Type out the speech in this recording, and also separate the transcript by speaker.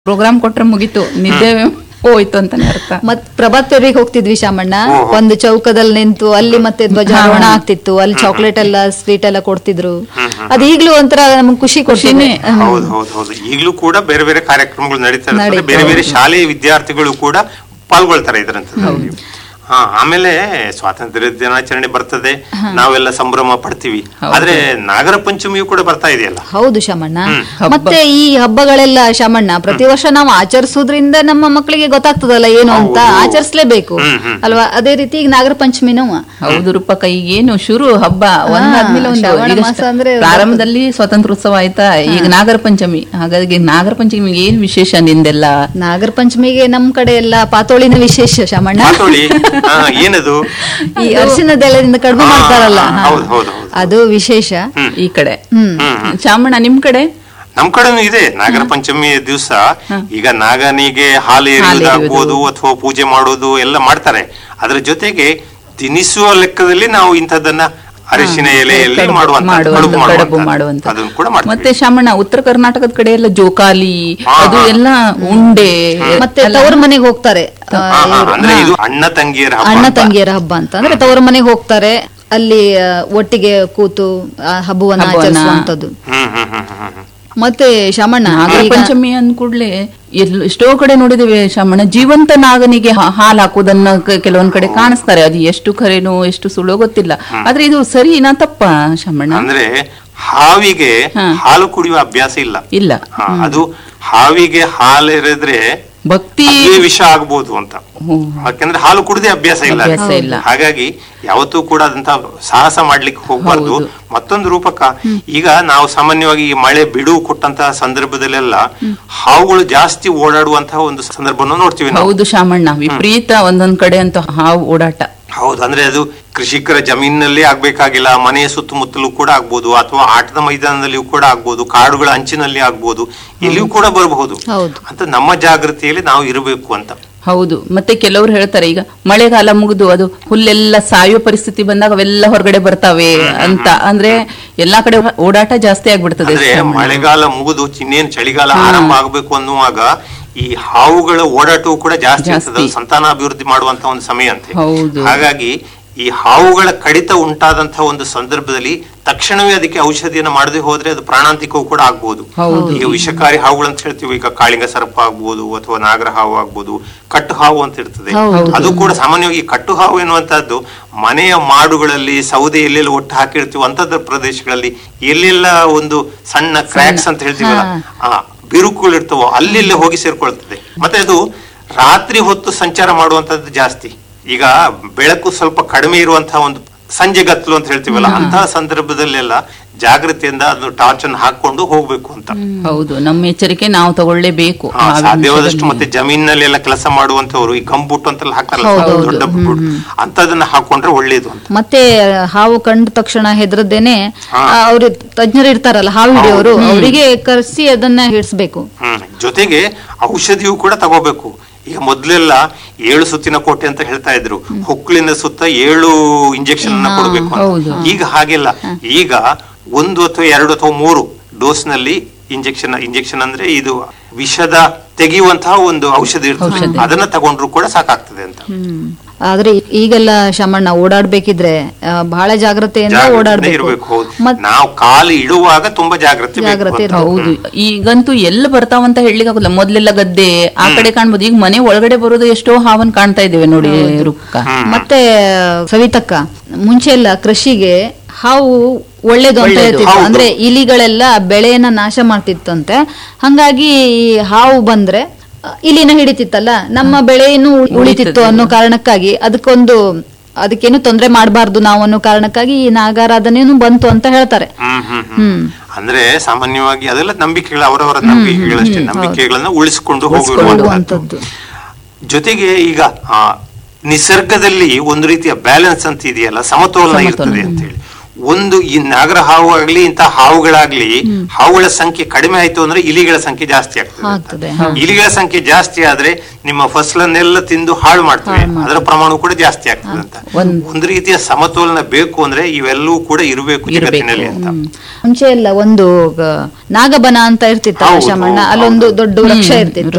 Speaker 1: Program ಕೊಟ್ರೆ ಮುಗೀತು ನಿದ್ದೆ ಹೋಯ್ತು ಅಂತಾನೆ ಅರ್ಥ
Speaker 2: ಮತ್ ಪ್ರಭಾತ್ ಪೇರಿಗೆ ಹೋಗ್ತಿದ್ವಿ ಶಾಮಣ್ಣ
Speaker 3: ಓಹೋ.
Speaker 2: ಒಂದು ಚೌಕದಲ್ಲಿ ನಿಂತು ಅಲ್ಲಿ ಮತ್ತೆ ಧ್ವಜಾರೋಹಣ ಆಗ್ತಿತ್ತು ಅಲ್ಲಿ ಚಾಕ್ಲೇಟ್ ಎಲ್ಲ ಸ್ವೀಟ್ ಎಲ್ಲ ಕೊಡ್ತಿದ್ರು ಅದು ಈಗ್ಲೂ ಒಂಥರ ನಮ್ಗೆ ಖುಷಿ ಕೊಡ್ತೀನಿ
Speaker 3: ಹೌದು ಹೌದು ಹೌದು ಈಗಲೂ ಕೂಡ ಬೇರೆ ಬೇರೆ ಕಾರ್ಯಕ್ರಮಗಳು ನಡೀತಾ ಇರ್ತದೆ
Speaker 2: ನಡೀತಾ
Speaker 3: ಬೇರೆ ಬೇರೆ ಶಾಲೆಯ ವಿದ್ಯಾರ್ಥಿಗಳು ಕೂಡ ಪಾಲ್ಗೊಳ್ತಾರೆ ಇದರಂತದಲ್ಲಿ ಹಾ ಆಮೇಲೆ ಸ್ವಾತಂತ್ರ್ಯ ದಿನಾಚರಣೆ ಬರ್ತದೆ ನಾವೆಲ್ಲ ಸಂಭ್ರಮ ಪಡ್ತೀವಿ ಆದ್ರೆ ನಾಗರ ಪಂಚಮಿಯು ಕೂಡ ಬರ್ತಾ ಇದೆಯಲ್ಲ
Speaker 2: ಹೌದು ಶಾಮಣ್ಣ
Speaker 1: ಹಬ್ಬ.
Speaker 2: ಮತ್ತೆ ಈ ಹಬ್ಬಗಳೆಲ್ಲ ಶಾಮಣ್ಣ ಪ್ರತಿ ವರ್ಷ ನಾವು ಆಚರಿಸೋದ್ರಿಂದ ನಮ್ಮ ಮಕ್ಕಳಿಗೆ ಗೊತ್ತಾಗ್ತದಲ್ಲ ಏನು ಅಂತ
Speaker 3: ಹೌದು.
Speaker 2: ಆಚರಿಸ್ಲೇಬೇಕು
Speaker 3: ಹ್ಮ್, ಹ್ಮ್.
Speaker 2: ಅಲ್ವಾ ಅದೇ ರೀತಿ ಈಗ ನಾಗರ ಪಂಚಮಿನೂ
Speaker 1: ಹೌದು ರೂಪಕ ಈಗೇನು ಶುರು ಹಬ್ಬ ಒಂದಾದ್ಮೇಲೆ ಒಂದು
Speaker 2: ಶ್ರಾವಣ
Speaker 1: ಈಗ
Speaker 2: ಮಾಸ ಅಂದ್ರೆ
Speaker 1: ಪ್ರಾರಂಭದಲ್ಲಿ ಸ್ವಾತಂತ್ರ್ಯೋತ್ಸವ ಆಯ್ತಾ ಈಗ ನಾಗರ ಪಂಚಮಿ ಹಾಗಾಗಿ ನಾಗರ ಪಂಚಮಿಗೆ ಏನ್ ವಿಶೇಷ ನಿಂದೆಲ್ಲ
Speaker 2: ನಾಗರ ಪಂಚಮಿಗೆ ನಮ್ ಕಡೆ ಎಲ್ಲ ಪಾತೋಳಿನ ವಿಶೇಷ ಶಾಮಣ್ಣ
Speaker 3: ಮಾತೋಳಿ ಹಾ, ಏನದು
Speaker 2: ಈ ಅರಿಶಿನದೆಲೆದಿಂದ ಕಡಿಮೆ
Speaker 3: ಹಾ,
Speaker 2: ಮಾಡ್ತಾರಲ್ಲ ಹಾ.
Speaker 3: ಹೌದು, ಹೌದು, ಹೌದು.
Speaker 2: ಅದು ವಿಶೇಷ
Speaker 1: ಈ ಕಡೆ
Speaker 2: ಹ್ಮ್
Speaker 1: ಚಾಮಣ್ಣ ನಿಮ್ ಕಡೆ
Speaker 3: ನಮ್ ಕಡೆನೂ ಇದೆ ನಾಗರ ಪಂಚಮಿ ದಿವಸ ಈಗ ನಾಗನಿಗೆ ಹಾಲು ಎರೆಯುವುದಾಗ್ಬೋದು ಅಥವಾ ಪೂಜೆ ಮಾಡೋದು ಎಲ್ಲ ಮಾಡ್ತಾರೆ ಅದ್ರ ಜೊತೆಗೆ ತಿನಿಸುವ ಲೆಕ್ಕದಲ್ಲಿ ನಾವು ಇಂಥದ್ದನ್ನ ಅರಿಶಿನ ಎಲೆಯಲ್ಲಿ
Speaker 1: ಕಡುಬು
Speaker 3: ಮಾಡುವಂತ
Speaker 1: ಮಾಡುವಂತ ಕಡುಬು ಮಾಡುವಂತ
Speaker 3: ಅದನ್ನು ಕೂಡ ಮಾಡ್ತೀವಿ
Speaker 1: ಮತ್ತೆ ಶಾಮಣ್ಣ ಉತ್ತರ ಕರ್ನಾಟಕದ ಕಡೆ ಎಲ್ಲ ಜೋಕಾಲಿ
Speaker 3: ಹಾ,
Speaker 1: ಅದು
Speaker 3: ಹಾ.
Speaker 1: ಎಲ್ಲ ಉಂಡೆ
Speaker 2: ಮತ್ತೆ ತವ್ರ ಮನೆಗೆ ಹೋಗ್ತಾರೆ ಆ,
Speaker 3: ಹಾ, ಹಾ,
Speaker 2: ಇವ್ರು.
Speaker 3: ಅಂದ್ರೆ
Speaker 2: ಹಾ.
Speaker 3: ಇದು ಅಣ್ಣ ತಂಗಿಯರ ಹಬ್ಬ
Speaker 2: ಅಣ್ಣ
Speaker 3: ಅಂತ.
Speaker 2: ತಂಗಿಯರ ಹಬ್ಬ ಅಂತ ಅಂದ್ರೆ ತವ್ರ ಮನೆಗೆ ಹೋಗ್ತಾರೆ ಅಲ್ಲಿ ಆ, ಒಟ್ಟಿಗೆ ಕೂತು ಆ ಹಬ್ಬವನ್ನ
Speaker 1: ಹಬ್ಬವನ್ನ-
Speaker 2: ಆಚರಿಸುವಂತದ್ದು
Speaker 3: ಹ್ಮ್ ಹ್ಮ್ ಹ್ಮ್ ಹ್ಮ್ ಹ್ಮ್.
Speaker 2: ಮತ್ತೆ ಶಾಮಣ್ಣ
Speaker 1: ನಾಗರ
Speaker 2: ಈಗ-
Speaker 1: ಪಂಚಮಿ ಅಂದ ಕೂಡ್ಲೆ ಎಲ್ಲ ಎಷ್ಟೋ ಕಡೆ ನೋಡಿದ್ದೇವೆ ಶಾಮಣ್ಣ ಜೀವಂತ ನಾಗನಿಗೆ ಹಾ- ಹಾಲು ಹಾಕುದನ್ನ ಕ- ಕೆಲವೊಂದ್ ಕಡೆ ಕಾಣಿಸ್ತಾರೆ ಅದು ಎಷ್ಟು ಖರೇನೋ ಎಷ್ಟು ಸುಳ್ಳೋ ಗೊತ್ತಿಲ್ಲ ಆದ್ರೆ ಇದು ಸರಿನಾ ತಪ್ಪ ಶಾಮಣ್ಣ
Speaker 3: ಅಂದ್ರೆ ಹಾವಿಗೆ
Speaker 1: ಹಾ.
Speaker 3: ಹಾಲು ಕುಡಿಯುವ ಅಭ್ಯಾಸ ಇಲ್ಲ
Speaker 1: ಇಲ್ಲ
Speaker 3: ಹಾ, ಅದು ಹಾವಿಗೆ ಹಾಲು ಎರೆದ್ರೆ
Speaker 1: ಭಕ್ತಿ
Speaker 3: ಅದೇ ವಿಷ ಆಗ್ಬೋದು ಅಂತ
Speaker 1: ಹ್ಮ್.
Speaker 3: ಯಾಕಂದ್ರೆ ಹಾಲು ಕುಡದೆ ಅಭ್ಯಾಸ ಇಲ್ಲ
Speaker 1: ಅಭ್ಯಾಸ ಇಲ್ಲ.
Speaker 3: ಹಾಗಾಗಿ ಯಾವತ್ತೂ ಕೂಡ ಅದಂತ ಸಾಹಸ ಮಾಡ್ಲಿಕ್ಕೆ ಹೋಗ್ಬಾರ್ದು
Speaker 1: ಹೌದು.
Speaker 3: ಮತ್ತೊಂದು ರೂಪಕ ಈಗ ನಾವು ಸಾಮಾನ್ಯವಾಗಿ ಈ ಮಳೆ ಬಿಡುವು ಕೊಟ್ಟಂತಹ ಸಂದರ್ಭದಲ್ಲೆಲ್ಲ ಹಾವುಗಳು ಜಾಸ್ತಿ ಓಡಾಡುವಂತಹ ಒಂದು ಸಂದರ್ಭವನ್ನು ನೋಡ್ತೀವಿ ನಾವು
Speaker 1: ಹೌದು ಶಾಮಣ್ಣ ವಿಪರೀತ ಒಂದೊಂದ್ ಕಡೆ ಅಂತ ಹಾವು ಓಡಾಟ
Speaker 3: ಹೌದು ಅಂದ್ರೆ ಅದು ಕೃಷಿಕರ ಜಮೀನಿನಲ್ಲಿ ಆಗ್ಬೇಕಾಗಿಲ್ಲ ಮನೆಯ ಸುತ್ತಮುತ್ತಲೂ ಕೂಡ ಆಗ್ಬೋದು ಅಥವಾ ಆಟದ ಮೈದಾನದಲ್ಲಿಯೂ ಕೂಡ ಆಗ್ಬೋದು ಕಾಡುಗಳ ಅಂಚಿನಲ್ಲಿ ಆಗ್ಬೋದು ಇಲ್ಲಿಯೂ ಕೂಡ ಬರಬಹುದು
Speaker 2: ಹೌದು.
Speaker 3: ಅಂತ ನಮ್ಮ ಜಾಗೃತಿಯಲ್ಲಿ ನಾವು ಇರಬೇಕು ಅಂತ
Speaker 1: ಹೌದು ಮತ್ತೆ ಕೆಲವರು ಹೇಳ್ತಾರೆ ಈಗ ಮಳೆಗಾಲ ಮುಗಿದು ಅದು ಹುಲ್ಲೆಲ್ಲ ಸಾಯುವ ಪರಿಸ್ಥಿತಿ ಬಂದಾಗ ಅವೆಲ್ಲ ಹೊರಗಡೆ ಬರ್ತಾವೆ ಅಂತ ಅಂದ್ರೆ ಎಲ್ಲಾ ಕಡೆ ಓಡಾಟ ಜಾಸ್ತಿ ಆಗ್ಬಿಡ್ತದೆ
Speaker 3: ಅಂದ್ರೆ
Speaker 1: ಶಾಮಣ್ಣ.
Speaker 3: ಮಳೆಗಾಲ ಮುಗಿದು ಇನ್ನೇನು ಚಳಿಗಾಲ ಆರಂಭ ಆಗಬೇಕು ಅನ್ನುವಾಗ ಈ ಹಾವುಗಳ ಓಡಾಟವೂ ಕೂಡ ಜಾಸ್ತಿ
Speaker 1: ಜಾಸ್ತಿ.
Speaker 3: ಇರ್ತದೆ ಅದು ಸಂತಾನಾಭಿವೃದ್ಧಿ ಮಾಡುವಂತ ಒಂದು ಸಮಯ ಅಂತೆ
Speaker 1: ಹೌದು.
Speaker 3: ಹಾಗಾಗಿ ಈ ಹಾವುಗಳ ಕಡಿತ ಉಂಟಾದಂತಹ ಒಂದು ಸಂದರ್ಭದಲ್ಲಿ ತಕ್ಷಣವೇ ಅದಕ್ಕೆ ಔಷಧಿಯನ್ನು ಮಾಡದೆ ಹೋದ್ರೆ ಅದು ಪ್ರಾಣಾಂತಿಕವೂ ಕೂಡ ಆಗ್ಬಹುದು
Speaker 1: ಹೌದು.
Speaker 3: ಈಗ ವಿಷಕಾರಿ ಹಾವುಗಳು ಅಂತ ಹೇಳ್ತೀವಿ ಈಗ ಕಾಳಿಂಗ ಸರ್ಪ ಆಗ್ಬೋದು ಅಥವಾ ನಾಗರ ಹಾವು ಆಗ್ಬೋದು ಕಟ್ಟು ಹಾವು ಅಂತ ಇರ್ತದೆ
Speaker 2: ಹೌದು.
Speaker 3: ಅದು ಕೂಡ ಸಾಮಾನ್ಯವಾಗಿ ಕಟ್ಟು ಹಾವು ಎನ್ನುವಂತಹದ್ದು ಮನೆಯ ಮಾಡುಗಳಲ್ಲಿ ಸೌದೆ ಎಲ್ಲೆಲ್ಲ ಒಟ್ಟು ಹಾಕಿರ್ತೀವಿ ಅಂತದ ಪ್ರದೇಶಗಳಲ್ಲಿ ಎಲ್ಲೆಲ್ಲ ಒಂದು ಸಣ್ಣ ಕ್ರ್ಯಾಕ್ಸ್ ಅಂತ ಹೇಳ್ತೀವಲ್ಲ ಆ ಬಿರುಕುಗಳು ಇರ್ತವೋ ಅಲ್ಲೆಲ್ಲ ಹೋಗಿ ಸೇರ್ಕೊಳ್ತದೆ ಮತ್ತೆ ಅದು ರಾತ್ರಿ ಹೊತ್ತು ಸಂಚಾರ ಮಾಡುವಂತದ್ದು ಜಾಸ್ತಿ ಈಗ ಬೆಳಕು ಸ್ವಲ್ಪ ಕಡಿಮೆ ಇರುವಂತಹ ಒಂದು ಸಂಜೆ ಗತ್ತಲು ಅಂತ ಹೇಳ್ತೀವಲ್ಲ ಅಂತಹ ಸಂದರ್ಭದಲ್ಲೆಲ್ಲ ಜಾಗೃತಿಯಿಂದ ಅದು ಟಾರ್ಚ್ ಅನ್ನು ಹಾಕೊಂಡು ಹೋಗ್ಬೇಕು ಅಂತ
Speaker 1: ಹೌದು ನಮ್ಮ ಎಚ್ಚರಿಕೆ ನಾವು ತಗೊಳ್ಳೇಬೇಕು
Speaker 3: ಹಾ,
Speaker 1: ಹಾವಿನ
Speaker 3: ಸಾಧ್ಯವಾದಷ್ಟು
Speaker 1: ವಿಷಯದಲ್ಲಿ.
Speaker 3: ಮತ್ತೆ ಜಮೀನಲ್ಲಿ ಎಲ್ಲ ಕೆಲಸ ಮಾಡುವಂತವ್ರು ಈ ಗಂಬುಟ್ಟು ಅಂತೆಲ್ಲ ಹಾಕ್ತಾರಲ್ಲ
Speaker 2: ಹೌದು, ಹೌದು.
Speaker 3: ದೊಡ್ಡ ಬುಟ್ಟು ಅಂತದನ್ನ ಹಾಕೊಂಡ್ರೆ ಒಳ್ಳೇದು ಅಂತ
Speaker 2: ಮತ್ತೆ ಹಾವು ಕಂಡ ತಕ್ಷಣ ಹೆದರದೇನೆ ಅವ್ರು ತಜ್ಞರು ಇರ್ತಾರಲ್ಲ ಹಾವು ಹಿಡಿಯೋರು ಅವರಿಗೆ ಕರೆಸಿ ಅದನ್ನ ಹಿಡಿಸ್ಬೇಕು
Speaker 3: ಹ್ಮ್ ಜೊತೆಗೆ ಔಷಧಿಯೂ ಕೂಡ ತಗೋಬೇಕು ಈಗ ಮೊದ್ಲೆಲ್ಲ ಏಳು ಸುತ್ತಿನ ಕೋಟೆ ಅಂತ ಹೇಳ್ತಾ ಇದ್ರು ಹೊಕ್ಕಳಿನ ಸುತ್ತ ಏಳು ಇಂಜೆಕ್ಷನ್ ಅನ್ನ ಕೊಡಬೇಕು
Speaker 1: ಹೌದು.
Speaker 3: ಅಂತ ಈಗ ಹಾಗಿಲ್ಲ ಈಗ ಒಂದು ಅಥವಾ ಎರಡು ಅಥವಾ ಮೂರು ಡೋಸ್ ನಲ್ಲಿ ಇಂಜೆಕ್ಷನ್ ಇಂಜೆಕ್ಷನ್ ಅಂದ್ರೆ ಇದು ವಿಷದ ತೆಗೆಯುವಂತಹ ಒಂದು ಔಷಧಿ ಇರ್ತದೆ ಅದನ್ನ ತಗೊಂಡ್ರು ಕೂಡ ಸಾಕಾಗ್ತದೆ ಅಂತ
Speaker 2: ಆದ್ರೆ ಈಗೆಲ್ಲ ಶಾಮಣ್ಣ ಓಡಾಡ್ಬೇಕಿದ್ರೆ ಆ, ಬಹಳ ಜಾಗ್ರತೆಯಿಂದ
Speaker 3: ಜಾಗ್ರತೆ
Speaker 2: ಓಡಾಡ್ಬೇಕು
Speaker 3: ಇರ್ಬೇಕು ಹೌದು
Speaker 2: ಮತ್
Speaker 3: ನಾವು ಕಾಲು ಇಡುವಾಗ ತುಂಬಾ ಜಾಗ್ರತೆ ಬೇಕು
Speaker 2: ಜಾಗ್ರತೆ
Speaker 3: ಅಂತ.
Speaker 2: ಇರ್ಬೇಕು.
Speaker 1: ಹೌದು ಈಗಂತೂ ಎಲ್ಲ ಬರ್ತಾವಂತ ಹೇಳಲಿಕ್ಕೆ ಆಗುದಿಲ್ಲ ಮೊದ್ಲೆಲ್ಲ ಗದ್ದೆ ಆ ಕಡೆ ಕಾಣ್ಬೋದು ಈಗ ಮನೆ ಒಳಗಡೆ ಬರೋದು ಎಷ್ಟೋ ಹಾವನ್ ಕಾಣ್ತಾ ಇದ್ದೇವೆ ನೋಡಿ ರುಕ್ಕ
Speaker 2: ಮತ್ತೆ ಸವಿತಕ್ಕ ಮುಂಚೆ ಎಲ್ಲ ಕೃಷಿಗೆ ಹಾವು ಒಳ್ಳೇದು ಅಂತ
Speaker 1: ಒಳ್ಳೇದು.
Speaker 2: ಹೇಳ್ತಿತ್ತು
Speaker 3: ಹೌದು.
Speaker 2: ಅಂದ್ರೆ ಇಲಿಗಳೆಲ್ಲ ಬೆಳೆಯನ್ನ ನಾಶ ಮಾಡ್ತಿತ್ತಂತೆ ಹಂಗಾಗಿ ಈ ಹಾವು ಬಂದ್ರೆ ಅ, ಇಲಿನ ಹಿಡಿತಿತ್ತಲ್ಲ ನಮ್ಮ ಬೆಳೆಯನ್ನು ಉ- ಉಳಿತಿತ್ತು ಅನ್ನೋ ಕಾರಣಕ್ಕಾಗಿ ಅದಕ್ಕೊಂದು ಅದಕ್ಕೇನು ತೊಂದರೆ ಮಾಡಬಾರ್ದು ನಾವು ಅನ್ನೋ ಕಾರಣಕ್ಕಾಗಿ ಈ ನಾಗಾರಾಧನೆಯನ್ನು ಬಂತು ಅಂತ ಹೇಳ್ತಾರೆ
Speaker 3: ಹ್ಮ್ ಹ್ಮ್ ಹ್ಮ್ ಅಂದ್ರೆ ಸಾಮಾನ್ಯವಾಗಿ ಅದೆಲ್ಲ ನಂಬಿಕೆಗಳು ಅವರವರ ನಂಬಿಕೆಗಳಷ್ಟೇ ನಂಬಿಕೆಗಳನ್ನ ಉಳಿಸಿಕೊಂಡು ಹೋಗಿರುವಂತದ್ದು ಜೊತೆಗೆ ಈಗ ಆ ನಿಸರ್ಗದಲ್ಲಿ ಒಂದು ರೀತಿಯ ಬ್ಯಾಲೆನ್ಸ್ ಅಂತ ಇದೆಯಲ್ಲ ಸಮತೋಲನ ಇರ್ತದೆ ಅಂತ ಹೇಳಿ ಒಂದು ಈ ನಾಗರ ಹಾವು ಆಗ್ಲಿ ಇಂತಹ ಹಾವುಗಳಾಗ್ಲಿ ಹಾವುಗಳ ಸಂಖ್ಯೆ ಕಡಿಮೆ ಆಯ್ತು ಅಂದ್ರೆ ಇಲಿಗಳ ಸಂಖ್ಯೆ ಜಾಸ್ತಿ ಆಗ್ತದೆ ಅಂತ.
Speaker 2: ಆಗ್ತದೆ
Speaker 3: ಇಲಿಗಳ ಸಂಖ್ಯೆ ಜಾಸ್ತಿ ಆದ್ರೆ ನಿಮ್ಮ ಫಸಲನ್ನೆಲ್ಲ ತಿಂದು ಹಾಳು ಮಾಡ್ತವೆ ಅದರ ಪ್ರಮಾಣ ಕೂಡ ಜಾಸ್ತಿ ಆಗ್ತದೆ ಅಂತ
Speaker 1: ಒಂದ್-
Speaker 3: ಒಂದು ರೀತಿಯ ಸಮತೋಲನ ಬೇಕು ಅಂದ್ರೆ ಇವೆಲ್ಲವೂ ಕೂಡ ಇರಬೇಕು ಜಗತ್ತಿನಲ್ಲಿ ಅಂತ
Speaker 2: ಮುಂಚೆ ಎಲ್ಲ ಒಂದು ಗ- ನಾಗಬನ ಅಂತ ಇರ್ತಿತ್ತಲ್ಲ
Speaker 3: ಹೌದು,
Speaker 2: ಶಾಮಣ್ಣ
Speaker 3: ಹೌದು,
Speaker 2: ಅಲ್ಲೊಂದು
Speaker 3: ಹೌದು.
Speaker 2: ದೊಡ್ಡ ವೃಕ್ಷ ಇರ್ತಿತ್ತು